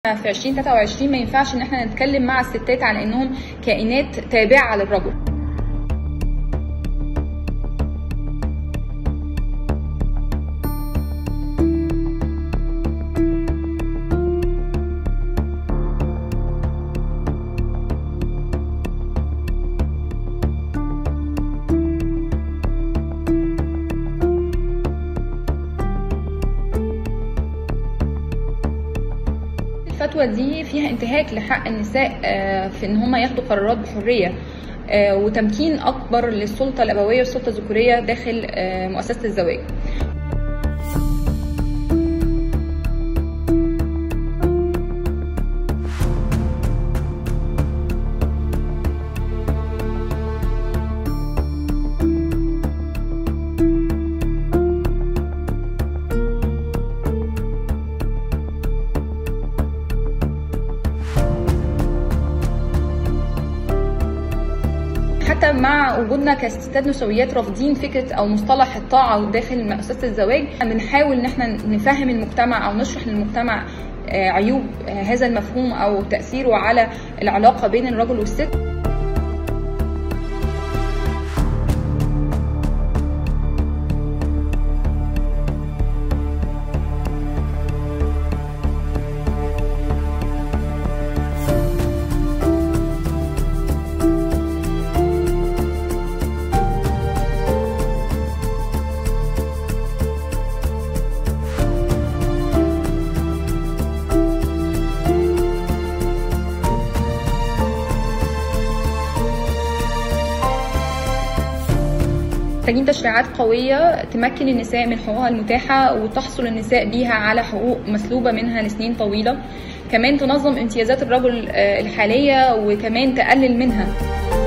في 2023 ما ينفعش ان احنا نتكلم مع الستات على انهم كائنات تابعه للرجل الفتوى دي فيها انتهاك لحق النساء آه، في ان هم ياخدوا قرارات بحريه آه، وتمكين اكبر للسلطه الابويه والسلطه الذكوريه داخل آه، مؤسسه الزواج حتى مع وجودنا كستات نسويات رافضين فكره او مصطلح الطاعه داخل مؤسسه الزواج بنحاول ان احنا نفهم المجتمع او نشرح للمجتمع آه، عيوب آه، هذا المفهوم او تاثيره على العلاقه بين الرجل والست محتاجين تشريعات قوية تمكن النساء من حقوقها المتاحة وتحصل النساء بيها على حقوق مسلوبة منها لسنين طويلة كمان تنظم امتيازات الرجل آه، الحالية وكمان تقلل منها